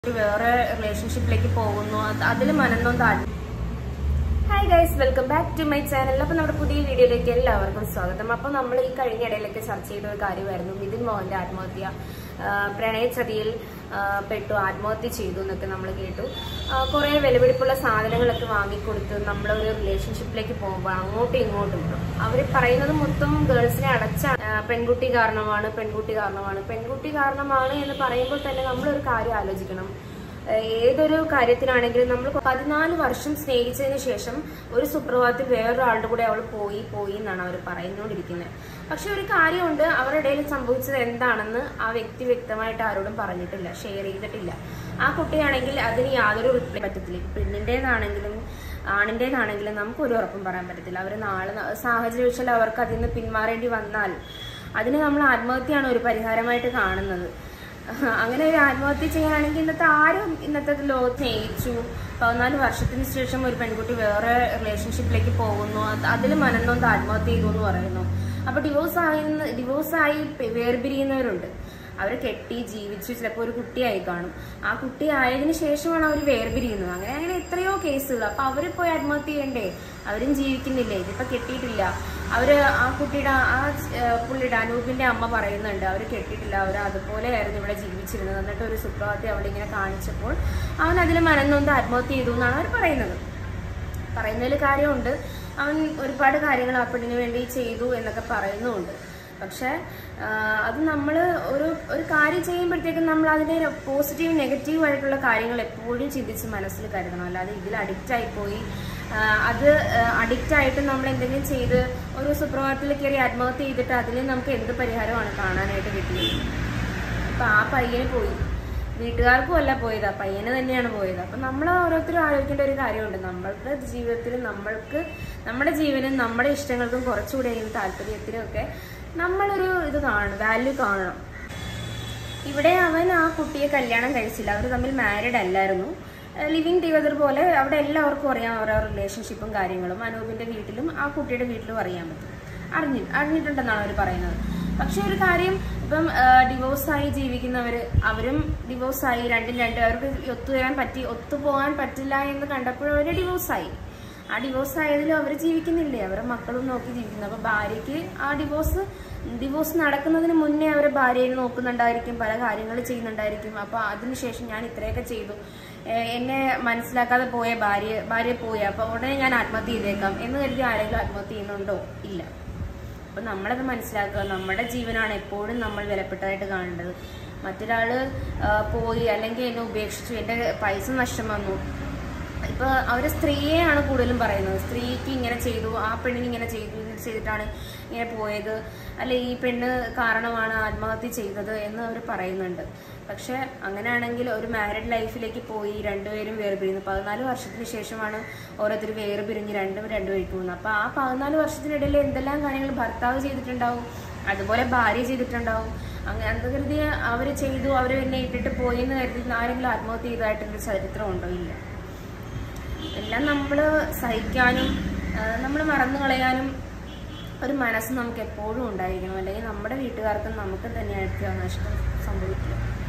ഒരു വേറെ റിലേഷൻഷിപ്പിലേക്ക് പോകുന്നു അതിൽ മനന്നൊന്ന് hi guys welcome back to my channel അപ്പൊ നമ്മുടെ പുതിയ വീഡിയോയിലേക്ക് എല്ലാവർക്കും സ്വാഗതം അപ്പൊ നമ്മൾ ഈ കഴിഞ്ഞ ഇടയിലൊക്കെ ചർച്ച ചെയ്ത ഒരു കാര്യമായിരുന്നു നിതിൻ മോഹന്റെ ആത്മഹത്യ ആ, പ്രണയച്ചതിയിൽ ആ, പെട്ടു ആത്മഹത്യ ചെയ്തു എന്നൊക്കെ നമ്മൾ കേട്ടു കുറെ വിലപിടിപ്പുള്ള സാധനങ്ങളൊക്കെ വാങ്ങിക്കൊടുത്ത് നമ്മളൊരു റിലേഷൻഷിപ്പിലേക്ക് പോകുമ്പോൾ അങ്ങോട്ടും ഇങ്ങോട്ടും അവർ പറയുന്നത് മൊത്തം ഗേൾസിനെ അടച്ച ആ, പെൺകുട്ടി കാരണമാണ് പെൺകുട്ടി കാരണമാണ് പെൺകുട്ടി കാരണമാണ് എന്ന് പറയുമ്പോൾ തന്നെ നമ്മളൊരു കാര്യം ആലോചിക്കണം ഏതൊരു കാര്യത്തിനാണെങ്കിലും നമ്മൾ പതിനാല് വർഷം സ്നേഹിച്ചതിന് ശേഷം ഒരു സുപ്രഭാതത്തിൽ വേറൊരാളുടെ കൂടെ അവൾ പോയി പോയി എന്നാണ് അവർ പറയുന്നുകൊണ്ടിരിക്കുന്നത് പക്ഷെ ഒരു കാര്യമുണ്ട് അവരുടെ ഇടയിൽ സംഭവിച്ചത് എന്താണെന്ന് ആ വ്യക്തി വ്യക്തമായിട്ട് ആരോടും പറഞ്ഞിട്ടില്ല ഷെയർ ചെയ്തിട്ടില്ല ആ കുട്ടിയാണെങ്കിൽ അതിന് യാതൊരു റിപ്ലൈ പറ്റത്തില്ല പെണ്ണിൻ്റെതാണെങ്കിലും ആണിൻ്റെതാണെങ്കിലും നമുക്ക് ഒരു ഉറപ്പും പറയാൻ പറ്റത്തില്ല അവർ നാളെ ന- സാഹചര്യം വെച്ചാൽ അവർക്ക് അതിൽ നിന്ന് പിന്മാറേണ്ടി വന്നാൽ അതിന് നമ്മൾ ആത്മഹത്യയാണ് ഒരു പരിഹാരമായിട്ട് കാണുന്നത് അങ്ങനെ ഒരു ആത്മഹത്യ ചെയ്യാനാണെങ്കിൽ ഇന്നത്തെ ആരും ഇന്നത്തെ ലോകത്ത് സ്നേഹിച്ചു പതിനാല് വർഷത്തിന് ശേഷം ഒരു പെൺകുട്ടി വേറെ റിലേഷൻഷിപ്പിലേക്ക് പോകുന്നു അതിൽ മനന്നൊന്ന് ആത്മഹത്യ ചെയ്തു എന്ന് പറയുന്നു അപ്പൊ ഡിവോഴ്സ് ആയി ഡിവോഴ്സ് ആയി പെ- വേർപിരിയുന്നവരുണ്ട് അവർ കെട്ടി ജീവിച്ചു ചിലപ്പോൾ ഒരു കുട്ടിയായി കാണും ആ കുട്ടി ആയതിനു ശേഷമാണ് അവർ വേർപിരിയുന്നത് അങ്ങനെ അങ്ങനെ എത്രയോ കേസുകൾ അപ്പൊ അവർ പോയി ആത്മഹത്യ ചെയ്യണ്ടേ അവരും ജീവിക്കുന്നില്ലേ ഇതിപ്പോ കെട്ടിയിട്ടില്ല അവര് ആ കുട്ടിയുടെ ആ ഏഹ്, പുള്ളിയുടെ അനൂപിന്റെ അമ്മ പറയുന്നുണ്ട് അവർ കെട്ടിയിട്ടില്ല അവർ അതുപോലെയായിരുന്നു ഇവിടെ ജീവിച്ചിരുന്നത് എന്നിട്ട് ഒരു സുപ്രഭാതി അവിടെ ഇങ്ങനെ കാണിച്ചപ്പോൾ അവൻ അതിൽ മനന്നൊന്ന് ആത്മഹത്യ ചെയ്തു എന്നാണ് അവർ പറയുന്നത് പറയുന്നതിൽ കാര്യമുണ്ട് അവൻ ഒരുപാട് കാര്യങ്ങൾ ആ പെണ്ണിന് വേണ്ടി ചെയ്തു എന്നൊക്കെ പറയുന്നുമുണ്ട് പക്ഷെ ആ, അത് നമ്മൾ ഒരു ഒരു കാര്യം ചെയ്യുമ്പോഴത്തേക്കും നമ്മൾ അതിന്റെ പോസിറ്റീവ് നെഗറ്റീവ് ആയിട്ടുള്ള കാര്യങ്ങൾ എപ്പോഴും ചിന്തിച്ച് മനസ്സിൽ കരുതണം അല്ലാതെ ഇതിൽ അഡിക്റ്റ് ആയിപ്പോയി ആ, അത് അഡിക്റ്റ് ആയിട്ട് നമ്മൾ എന്തെങ്കിലും ചെയ്ത് ഒരു സുപ്രഭാതത്തിൽ കയറി ആത്മഹത്യ ചെയ്തിട്ട് അതിന് നമുക്ക് എന്ത് പരിഹാരമാണ് കാണാനായിട്ട് കിട്ടിയത് അപ്പൊ ആ പയ്യന് പോയി വീട്ടുകാർക്കും അല്ല പോയത് ആ പയ്യന് തന്നെയാണ് പോയത് അപ്പൊ നമ്മൾ ഓരോരുത്തരും ആലോചിക്കേണ്ട ഒരു കാര്യമുണ്ട് നമ്മളുടെ ജീവിതത്തിൽ നമ്മൾക്ക് നമ്മുടെ ജീവനും നമ്മുടെ ഇഷ്ടങ്ങൾക്കും കുറച്ചുകൂടെയും താല്പര്യത്തിനും ഒക്കെ നമ്മളൊരു ഇത് കാണണം വാല്യൂ കാണണം ഇവിടെ അവൻ ആ കുട്ടിയെ കല്യാണം കഴിച്ചില്ല അവർ തമ്മിൽ മാരീഡ് അല്ലായിരുന്നു ലിവിങ് ടുഗദർ പോലെ അവിടെ എല്ലാവർക്കും അറിയാം അവരുടെ റിലേഷൻഷിപ്പും കാര്യങ്ങളും അനൂപിന്റെ വീട്ടിലും ആ കുട്ടിയുടെ വീട്ടിലും അറിയാൻ പറ്റും അറിഞ്ഞി അറിഞ്ഞിട്ടുണ്ടെന്നാണ് അവർ പറയുന്നത് പക്ഷെ ഒരു കാര്യം ഇപ്പം ഡിവോഴ്സായി ജീവിക്കുന്നവര് അവരും ഡിവോഴ്സായി രണ്ടും രണ്ട് അവർക്ക് ഒത്തുവരാൻ പറ്റി ഒത്തുപോകാൻ പറ്റില്ല എന്ന് കണ്ടപ്പോൾ അവര് ഡിവോഴ്സായി ആ ഡിവോഴ്സ് ആയതിലും അവർ ജീവിക്കുന്നില്ലേ അവരെ മക്കളും നോക്കി ജീവിക്കുന്നു അപ്പൊ ഭാര്യയ്ക്ക് ആ ഡിവോഴ്സ് ഡിവോഴ്സ് നടക്കുന്നതിന് മുന്നേ അവരെ ഭാര്യയെ നോക്കുന്നുണ്ടായിരിക്കും പല കാര്യങ്ങൾ ചെയ്യുന്നുണ്ടായിരിക്കും അപ്പൊ അതിനുശേഷം ഞാൻ ഇത്രയൊക്കെ ചെയ്തു ഏഹ് എന്നെ മനസ്സിലാക്കാതെ പോയ ഭാര്യ ഭാര്യ പോയി അപ്പൊ ഉടനെ ഞാൻ ആത്മഹത്യ ചെയ്തേക്കാം എന്ന് കരുതി ആരെങ്കിലും ആത്മഹത്യ ചെയ്യുന്നുണ്ടോ ഇല്ല അപ്പൊ നമ്മളത് മനസ്സിലാക്കുക നമ്മുടെ ജീവനാണ് എപ്പോഴും നമ്മൾ വിലപ്പെട്ടതായിട്ട് കാണേണ്ടത് മറ്റൊരാള് ആ, പോയി അല്ലെങ്കിൽ എന്നെ ഉപേക്ഷിച്ചു എന്റെ പൈസ നഷ്ടം വന്നു ഇപ്പൊ അവര് സ്ത്രീയെയാണ് കൂടുതലും പറയുന്നത് സ്ത്രീക്ക് ഇങ്ങനെ ചെയ്തു ആ പെണ്ണിന് ഇങ്ങനെ ചെയ്തു ഇത് ചെയ്തിട്ടാണ് ഇങ്ങനെ പോയത് അല്ലെ ഈ പെണ്ണ് കാരണമാണ് ആത്മഹത്യ ചെയ്തത് എന്ന് അവർ പറയുന്നുണ്ട് പക്ഷെ അങ്ങനെയാണെങ്കിൽ ഒരു മാരീഡ് ലൈഫിലേക്ക് പോയി രണ്ടുപേരും വേർപിരിയുന്നു പതിനാല് വർഷത്തിന് ശേഷമാണ് ഓരോരുത്തർ വേർപിരിഞ്ഞ് രണ്ടും രണ്ടു വഴിക്ക് പോകുന്നത് അപ്പൊ ആ പതിനാല് വർഷത്തിനിടയിൽ എന്തെല്ലാം കാര്യങ്ങൾ ഭർത്താവ് ചെയ്തിട്ടുണ്ടാവും അതുപോലെ ഭാര്യ ചെയ്തിട്ടുണ്ടാവും അങ്ങനെ അത് കരുതി അവര് ചെയ്തു അവര് എന്നെ ഇട്ടിട്ട് പോയി എന്ന് കരുതി ആരെങ്കിലും ആത്മഹത്യ ചെയ്തതായിട്ടൊരു ചരിത്രം ഉണ്ടോ ഇല്ല എല്ലാം നമ്മൾ സഹിക്കാനും നമ്മൾ മറന്നു കളയാനും ഒരു മനസ്സ് നമുക്ക് എപ്പോഴും ഉണ്ടായിരിക്കണം അല്ലെങ്കിൽ നമ്മുടെ വീട്ടുകാർക്കും നമുക്കും തന്നെയായിരിക്കും ആ നഷ്ടം സംഭവിക്കുക